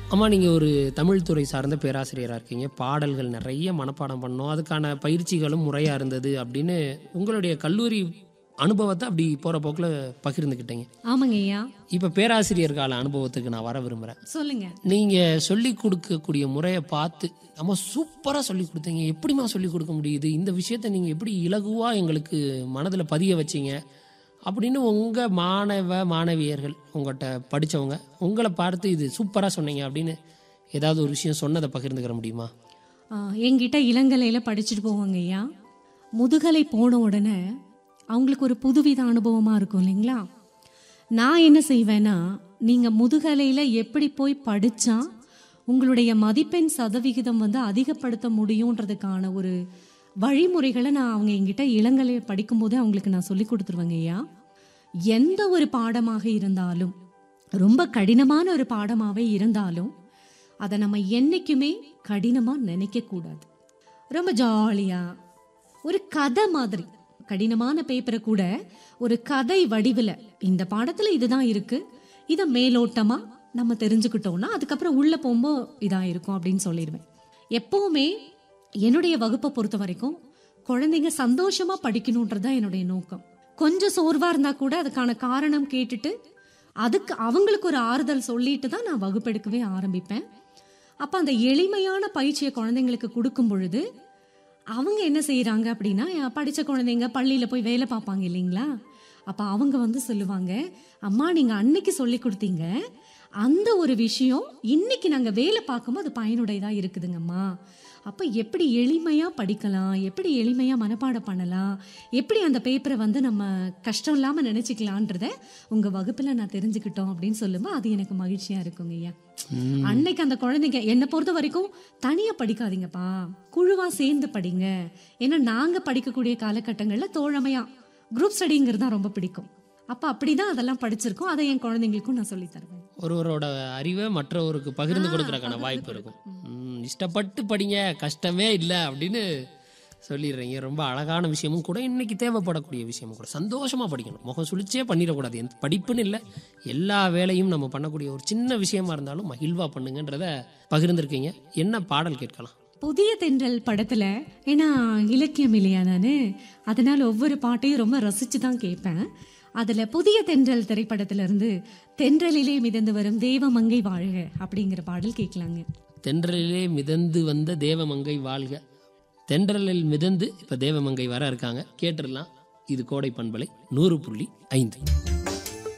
அம்மா நீங்கள் ஒரு தமிழ் துறை சார்ந்த பேராசிரியராக இருக்கீங்க பாடல்கள் நிறைய மனப்பாடம் பண்ணோம் அதுக்கான பயிற்சிகளும் முறையாக இருந்தது அப்படின்னு உங்களுடைய கல்லூரி அனுபவத்தை அப்படி போகிற போக்கில் பகிர்ந்துக்கிட்டீங்க ஆமாங்க ஐயா இப்போ பேராசிரியர் கால அனுபவத்துக்கு நான் வர விரும்புகிறேன் சொல்லுங்க நீங்கள் சொல்லி கொடுக்கக்கூடிய முறையை பார்த்து நம்ம சூப்பராக சொல்லி கொடுத்தீங்க எப்படிம்மா சொல்லி கொடுக்க முடியுது இந்த விஷயத்தை நீங்கள் எப்படி இலகுவாக எங்களுக்கு மனதில் பதிய வச்சீங்க அப்படின்னு உங்கள் மாணவ மாணவியர்கள் உங்கள்கிட்ட படித்தவங்க உங்களை பார்த்து இது சூப்பராக சொன்னீங்க அப்படின்னு ஏதாவது ஒரு விஷயம் சொன்னதை பகிர்ந்துக்கிற முடியுமா ஆ, என்கிட்ட இளங்கலையில படிச்சுட்டு போவாங்க ஐயா முதுகலை போன உடனே அவங்களுக்கு ஒரு புதுவித அனுபவமா இருக்கும் இல்லைங்களா நான் என்ன செய்வேன்னா நீங்க முதுகலையில எப்படி போய் படிச்சா உங்களுடைய மதிப்பெண் சதவிகிதம் வந்து அதிகப்படுத்த முடியுன்றதுக்கான ஒரு வழிமுறைகளை நான் அவங்க என்கிட்ட இளங்கலை படிக்கும்போதே அவங்களுக்கு நான் சொல்லி கொடுத்துருவேங்க ஐயா எந்த ஒரு பாடமாக இருந்தாலும் ரொம்ப கடினமான ஒரு பாடமாவே இருந்தாலும் அதை நம்ம என்னைக்குமே கடினமாக நினைக்கக்கூடாது ரொம்ப ஜாலியாக ஒரு கதை மாதிரி கடினமான பேப்பரை கூட ஒரு கதை வடிவில் இந்த பாடத்தில் இதுதான் இருக்கு இதை மேலோட்டமாக நம்ம தெரிஞ்சுக்கிட்டோம்னா அதுக்கப்புறம் உள்ளே போகும்போது இதாக இருக்கும் அப்படின்னு சொல்லிடுவேன் எப்பவுமே என்னுடைய வகுப்பை பொறுத்த வரைக்கும் குழந்தைங்க சந்தோஷமா படிக்கணுன்றது தான் என்னுடைய நோக்கம் கொஞ்சம் சோர்வா இருந்தா கூட அதுக்கான காரணம் கேட்டுட்டு அதுக்கு அவங்களுக்கு ஒரு ஆறுதல் சொல்லிட்டு தான் நான் வகுப்பெடுக்கவே ஆரம்பிப்பேன் அப்போ அந்த எளிமையான பயிற்சியை குழந்தைங்களுக்கு கொடுக்கும் பொழுது அவங்க என்ன செய்கிறாங்க அப்படின்னா படித்த குழந்தைங்க பள்ளியில் போய் வேலை பார்ப்பாங்க இல்லைங்களா அப்போ அவங்க வந்து சொல்லுவாங்க அம்மா நீங்கள் அன்னைக்கு சொல்லி கொடுத்தீங்க அந்த ஒரு விஷயம் இன்னைக்கு நாங்கள் வேலை பார்க்கும்போது அது பயனுடையதாக இருக்குதுங்கம்மா அப்போ எப்படி எளிமையாக படிக்கலாம் எப்படி எளிமையாக மனப்பாடம் பண்ணலாம் எப்படி அந்த பேப்பரை வந்து நம்ம கஷ்டம் இல்லாமல் நினச்சிக்கலான்றத உங்கள் வகுப்பில் நான் தெரிஞ்சுக்கிட்டோம் அப்படின்னு சொல்லும்போது அது எனக்கு மகிழ்ச்சியாக இருக்குங்க ஐயா அன்னைக்கு அந்த குழந்தைங்க என்னை பொறுத்த வரைக்கும் தனியா படிக்காதீங்கப்பா குழுவா சேர்ந்து படிங்க ஏன்னா நாங்க படிக்கக்கூடிய காலகட்டங்கள்ல தோழமையா குரூப் ஸ்டடிங்கிறது தான் ரொம்ப பிடிக்கும் அப்ப அப்படிதான் அதெல்லாம் படிச்சிருக்கோம் அதை என் குழந்தைங்களுக்கும் நான் சொல்லி தருவேன் ஒருவரோட அறிவை மற்றவருக்கு பகிர்ந்து ஆ, கொடுக்கறதுக்கான பகிர்ந்து வாய்ப்பு இருக்கும் ம், இஷ்டப்பட்டு படிங்க கஷ்டமே இல்லை அப்படின்னு சொல்லிடுறீங்க ரொம்ப அழகான விஷயமும் கூட இன்னைக்கு தேவைப்படக்கூடிய விஷயமும் கூட சந்தோஷமா படிக்கணும் முகம் சுழிச்சே பண்ணிடக்கூடாது எந்த படிப்புன்னு இல்லை எல்லா வேலையும் நம்ம பண்ணக்கூடிய ஒரு சின்ன விஷயமா இருந்தாலும் மகிழ்வா பண்ணுங்கன்றத பகிர்ந்திருக்கீங்க என்ன பாடல் கேட்கலாம் புதிய தென்றல் படத்துல ஏன்னா இலக்கியம் இல்லையா நானு அதனால ஒவ்வொரு பாட்டையும் ரொம்ப ரசிச்சு தான் கேட்பேன் அதுல புதிய தென்றல் திரைப்படத்துல இருந்து தென்றலிலே மிதந்து வரும் தேவமங்கை வாழ்க அப்படிங்கிற பாடல் கேட்கலாங்க தென்றலிலே மிதந்து வந்த தேவமங்கை வாழ்க தென்றலில் மிதந்து இப்ப தேவமங்கை வர இருக்காங்க கேட்டுடலாம் இது கோடை பண்பலை நூறு புள்ளி ஐந்து